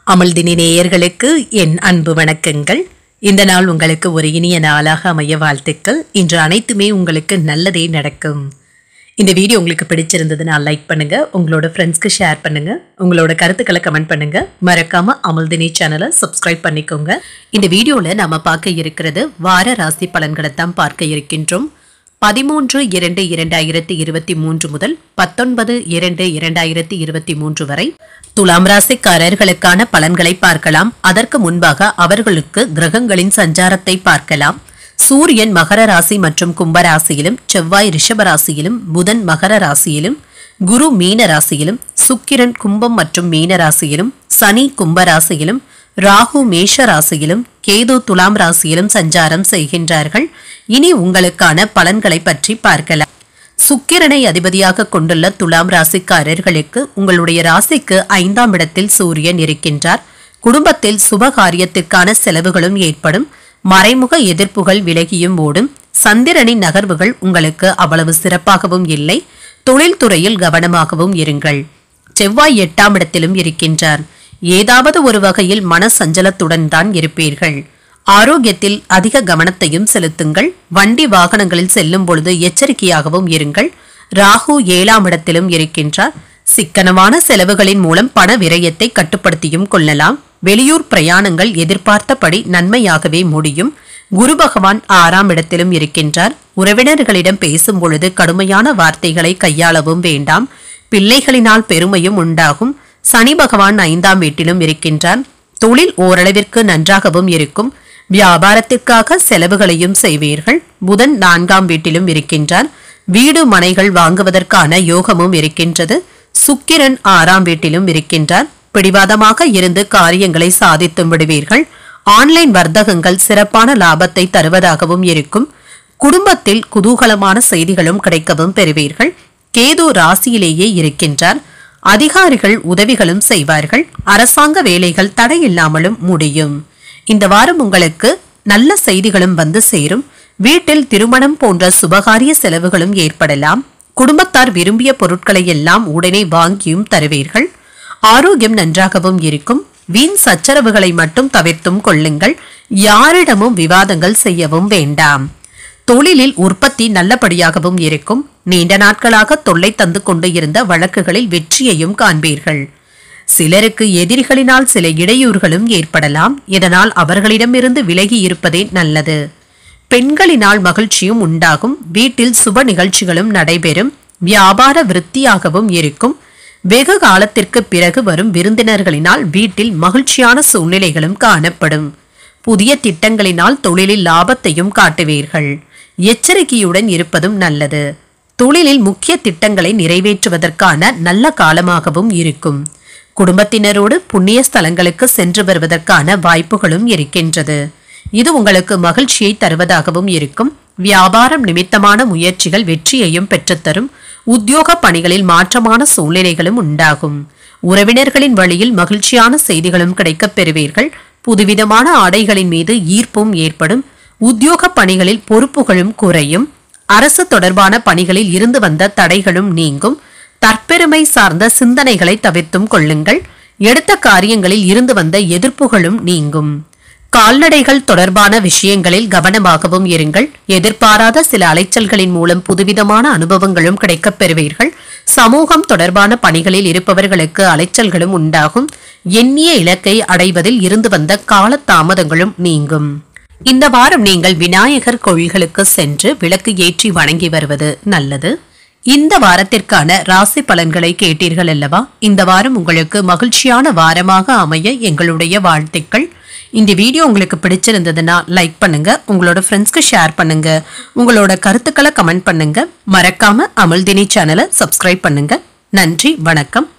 அமல்தினி நேயர்களுக்கு என் அன்பு வணக்கங்கள் இந்த நாள் உங்களுக்கு ஒரு இனிய நாளாக அமைய வாழ்த்துக்கள் இன்று அனைத்துமே உங்களுக்கு நல்லதே நடக்கும் இந்த வீடியோ உங்களுக்கு பிடிச்சிருந்ததுன்னா லைக் பண்ணுங்க உங்களோட ஃப்ரெண்ட்ஸ்க்கு ஷேர் பண்ணுங்க உங்களோட கருத்துக்களை கமெண்ட் பண்ணுங்க மறக்காம அமல்தினி சேனலை சப்ஸ்கிரைப் பண்ணிக்கோங்க இந்த வீடியோல நாம பார்க்க இருக்கிறது வார ராசி பலன்களை தான் பார்க்க இருக்கின்றோம் பதிமூன்று இரண்டு இரண்டாயிரத்தி இருபத்தி மூன்று முதல் பத்தொன்பது இரண்டு இரண்டாயிரத்தி இருபத்தி மூன்று வரை துலாம் ராசிக்காரர்களுக்கான பலன்களை பார்க்கலாம் அதற்கு முன்பாக அவர்களுக்கு கிரகங்களின் சஞ்சாரத்தை பார்க்கலாம் சூரியன் மகர ராசி மற்றும் கும்ப ராசியிலும் செவ்வாய் ரிஷப ராசியிலும் புதன் மகர ராசியிலும் குரு மீன ராசியிலும் சுக்கிரன் கும்பம் மற்றும் மீன ராசியிலும் சனி கும்ப ராசியிலும் ராகு மேஷ ராசியிலும் கேது துலாம் ராசியிலும் சஞ்சாரம் செய்கின்றார்கள் இனி உங்களுக்கான பலன்களை பற்றி பார்க்கலாம் சுக்கிரனை அதிபதியாக கொண்டுள்ள துலாம் ராசிக்காரர்களுக்கு உங்களுடைய ராசிக்கு ஐந்தாம் இடத்தில் சூரியன் இருக்கின்றார் குடும்பத்தில் சுபகாரியத்திற்கான செலவுகளும் ஏற்படும் மறைமுக எதிர்ப்புகள் விலகியும் ஓடும் சந்திரனின் நகர்வுகள் உங்களுக்கு அவ்வளவு சிறப்பாகவும் இல்லை தொழில்துறையில் கவனமாகவும் இருங்கள் செவ்வாய் எட்டாம் இடத்திலும் இருக்கின்றார் ஏதாவது ஒரு வகையில் மன சஞ்சலத்துடன் தான் இருப்பீர்கள் ஆரோக்கியத்தில் அதிக கவனத்தையும் செலுத்துங்கள் வண்டி வாகனங்களில் செல்லும் பொழுது எச்சரிக்கையாகவும் இருங்கள் ராகு ஏழாம் இடத்திலும் இருக்கின்றார் சிக்கனமான செலவுகளின் மூலம் பண விரயத்தை கட்டுப்படுத்தியும் கொள்ளலாம் வெளியூர் பிரயாணங்கள் எதிர்பார்த்தபடி நன்மையாகவே முடியும் குரு பகவான் ஆறாம் இடத்திலும் இருக்கின்றார் உறவினர்களிடம் பேசும் பொழுது கடுமையான வார்த்தைகளை கையாளவும் வேண்டாம் பிள்ளைகளினால் பெருமையும் உண்டாகும் சனி பகவான் ஐந்தாம் வீட்டிலும் இருக்கின்றார் தொழில் ஓரளவிற்கு நன்றாகவும் இருக்கும் வியாபாரத்திற்காக செலவுகளையும் செய்வீர்கள் புதன் நான்காம் வீட்டிலும் இருக்கின்றார் வீடு மனைகள் வாங்குவதற்கான யோகமும் இருக்கின்றது சுக்கிரன் ஆறாம் வீட்டிலும் இருக்கின்றார் பிடிவாதமாக இருந்து காரியங்களை சாதித்தும் விடுவீர்கள் ஆன்லைன் வர்த்தகங்கள் சிறப்பான லாபத்தை தருவதாகவும் இருக்கும் குடும்பத்தில் குதூகலமான செய்திகளும் கிடைக்கவும் பெறுவீர்கள் கேது ராசியிலேயே இருக்கின்றார் அதிகாரிகள் உதவிகளும் செய்வார்கள் அரசாங்க வேலைகள் தடையில்லாமலும் முடியும் இந்த வாரம் உங்களுக்கு நல்ல செய்திகளும் வந்து சேரும் வீட்டில் திருமணம் போன்ற சுபகாரிய செலவுகளும் ஏற்படலாம் குடும்பத்தார் விரும்பிய பொருட்களை எல்லாம் உடனே வாங்கியும் தருவீர்கள் ஆரோக்கியம் நன்றாகவும் இருக்கும் வீண் சச்சரவுகளை மட்டும் தவிர்த்தும் கொள்ளுங்கள் யாரிடமும் விவாதங்கள் செய்யவும் வேண்டாம் தொழிலில் உற்பத்தி நல்லபடியாகவும் இருக்கும் நீண்ட நாட்களாக தொல்லை தந்து கொண்டு இருந்த வழக்குகளில் வெற்றியையும் காண்பீர்கள் சிலருக்கு எதிரிகளினால் சில இடையூறுகளும் ஏற்படலாம் இதனால் அவர்களிடமிருந்து விலகி இருப்பதே நல்லது பெண்களினால் மகிழ்ச்சியும் உண்டாகும் வீட்டில் சுப நிகழ்ச்சிகளும் நடைபெறும் வியாபார விருத்தியாகவும் இருக்கும் வெகு காலத்திற்கு பிறகு வரும் விருந்தினர்களினால் வீட்டில் மகிழ்ச்சியான சூழ்நிலைகளும் காணப்படும் புதிய திட்டங்களினால் தொழிலில் லாபத்தையும் காட்டுவீர்கள் எச்சரிக்கையுடன் இருப்பதும் நல்லது தொழிலில் முக்கிய திட்டங்களை நிறைவேற்றுவதற்கான நல்ல காலமாகவும் இருக்கும் குடும்பத்தினரோடு புண்ணிய ஸ்தலங்களுக்கு சென்று வருவதற்கான வாய்ப்புகளும் இருக்கின்றது இது உங்களுக்கு மகிழ்ச்சியை தருவதாகவும் இருக்கும் வியாபாரம் நிமித்தமான முயற்சிகள் வெற்றியையும் பெற்றுத்தரும் உத்தியோக பணிகளில் மாற்றமான சூழ்நிலைகளும் உண்டாகும் உறவினர்களின் வழியில் மகிழ்ச்சியான செய்திகளும் கிடைக்கப் பெறுவீர்கள் புதுவிதமான ஆடைகளின் மீது ஈர்ப்பும் ஏற்படும் உத்தியோக பணிகளில் பொறுப்புகளும் குறையும் அரசு தொடர்பான பணிகளில் இருந்து வந்த தடைகளும் நீங்கும் தற்பெருமை சார்ந்த சிந்தனைகளை தவிர்த்தும் கொள்ளுங்கள் எடுத்த காரியங்களில் இருந்து வந்த எதிர்ப்புகளும் நீங்கும் கால்நடைகள் தொடர்பான விஷயங்களில் கவனமாகவும் இருங்கள் எதிர்பாராத சில அலைச்சல்களின் மூலம் புதுவிதமான அனுபவங்களும் கிடைக்கப் பெறுவீர்கள் சமூகம் தொடர்பான பணிகளில் இருப்பவர்களுக்கு அலைச்சல்களும் உண்டாகும் எண்ணிய இலக்கை அடைவதில் இருந்து வந்த கால தாமதங்களும் நீங்கும் இந்த வாரம் நீங்கள் விநாயகர் கோயில்களுக்கு சென்று விளக்கு ஏற்றி வணங்கி வருவது நல்லது இந்த வாரத்திற்கான ராசி பலன்களை கேட்டீர்கள் அல்லவா இந்த வாரம் உங்களுக்கு மகிழ்ச்சியான வாரமாக அமைய எங்களுடைய வாழ்த்துக்கள் இந்த வீடியோ உங்களுக்கு பிடிச்சிருந்ததுன்னா லைக் பண்ணுங்க உங்களோட ஃப்ரெண்ட்ஸ்க்கு ஷேர் பண்ணுங்க உங்களோட கருத்துக்களை கமெண்ட் பண்ணுங்க மறக்காம அமல்தினி சேனலை சப்ஸ்கிரைப் பண்ணுங்க நன்றி வணக்கம்